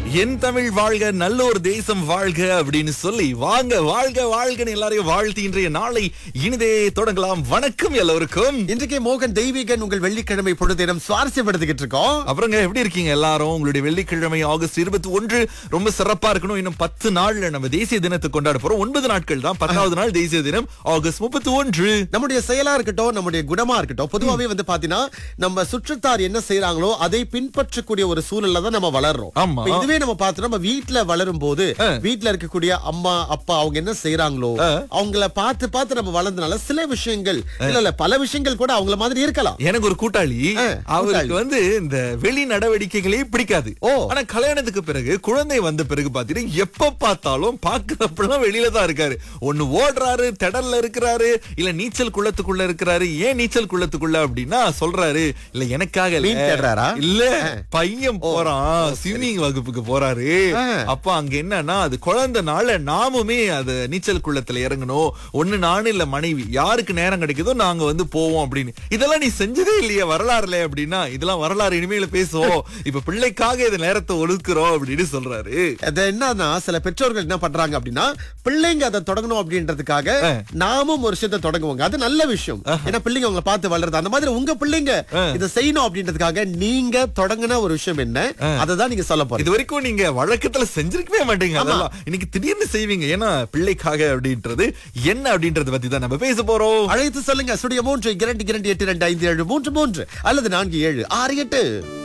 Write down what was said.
என் தமிழ் வாழ்க நல்லோர் தேசம் வாழ்க அப்படின்னு சொல்லி வாங்க வாழ்க வாழ்கன்னு எல்லாரையும் வாழ்த்தி இன்றைய நாளை இனிதே தொடங்கலாம் வணக்கம் எல்லோருக்கும் இன்றைக்கு மோகன் தெய்வீகன் உங்கள் வெள்ளிக்கிழமை பொழுதினம் சுவாரஸ்யப்படுத்திக்கிட்டு இருக்கோம் அப்புறங்க எப்படி இருக்கீங்க எல்லாரும் உங்களுடைய வெள்ளிக்கிழமை ஆகஸ்ட் இருபத்தி ஒன்று ரொம்ப சிறப்பா இருக்கணும் இன்னும் பத்து நாள்ல நம்ம தேசிய தினத்தை கொண்டாட போறோம் ஒன்பது நாட்கள் தான் பத்தாவது நாள் தேசிய தினம் ஆகஸ்ட் முப்பத்தி ஒன்று நம்முடைய செயலா இருக்கட்டும் நம்முடைய குணமா இருக்கட்டும் பொதுவாவே வந்து பாத்தீங்கன்னா நம்ம சுற்றத்தார் என்ன செய்யறாங்களோ அதை பின்பற்றக்கூடிய ஒரு சூழல்ல தான் நம்ம வளர்றோம் ஆமா. இப்ப இதுவே நம்ம பார்த்தோம் நம்ம வீட்டுல வளரும் போது வீட்டுல இருக்கக்கூடிய அம்மா அப்பா அவங்க என்ன செய்யறாங்களோ அவங்கள பார்த்து பார்த்து நம்ம வளர்ந்தனால சில விஷயங்கள் இல்ல இல்ல பல விஷயங்கள் கூட அவங்கள மாதிரி இருக்கலாம் எனக்கு ஒரு கூட்டாளி ஆ, அவருக்கு கூட்டாளி. வந்து இந்த வெளி நடவடிக்கைகளே பிடிக்காது ஓ. ஆனா கல்யாணத்துக்கு பிறகு குழந்தை வந்த பிறகு பாத்தீங்கன்னா எப்ப பார்த்தாலும் பாக்குறப்பெல்லாம் வெளியில தான் இருக்காரு ஒண்ணு ஓடுறாரு திடல்ல இருக்கிறாரு இல்ல நீச்சல் குளத்துக்குள்ள இருக்கிறாரு ஏன் நீச்சல் குளத்துக்குள்ள அப்படின்னா சொல்றாரு இல்ல எனக்காக இல்ல. மீன் தேடுறாரா? இல்ல பையன் போறான் ஸ்விம்மிங் வகுப்புக்கு போறாரு ஆ. அப்ப அங்க என்னன்னா அது குழந்தைனால நாமுமே அது நீச்சல் குளத்துல இறங்கணும் ஒண்ணு நானும் இல்ல மனைவி யாருக்கு நேரம் கிடைக்குதோ நாங்க வந்து போவோம் அப்படின்னு இதெல்லாம் நீ செஞ்சதே இல்லையா வரலாறுல அப்படின்னா இதெல்லாம் வரலாறு இனிமேல பேசுவோம் இப்ப பிள்ளைக்காக இந்த நேரத்தை ஒதுக்குறோம் அப்படின்னு சொல்றாரு அது என்னன்னா சில பெற்றோர்கள் என்ன பண்றாங்க அப்படின்னா பிள்ளைங்க அதை தொடங்கணும் அப்படின்றதுக்காக நாமும் ஒரு விஷயத்தை தொடங்குவாங்க அது நல்ல விஷயம் ஏன்னா பிள்ளைங்க உங்களை பார்த்து வளருது அந்த மாதிரி உங்க பிள்ளைங்க இதை செய்யணும் அப்படின்றதுக்காக நீங்க தொடங்கின ஒரு விஷயம் என்ன அதை தான் நீங்க சொல்ல போறீங்க இது வரைக்கும் நீங்க வழக்கத்துல செஞ்சிருக்கவே மாட்டீங்க அதெல்லாம் இன்னைக்கு திடீர்னு செய்வீங்க ஏன்னா பிள்ளைக்காக அப்படின்றது என்ன அப்படின்றத பத்தி தான் நம்ம பேச போறோம் அழைத்து சொல்லுங்க சுடிய மூன்று இரண்டு இரண்டு எட்டு இரண்டு ஐந்து ஏழு மூன்று மூன்று அல்லது நான்கு ஏழு ஆறு எட்டு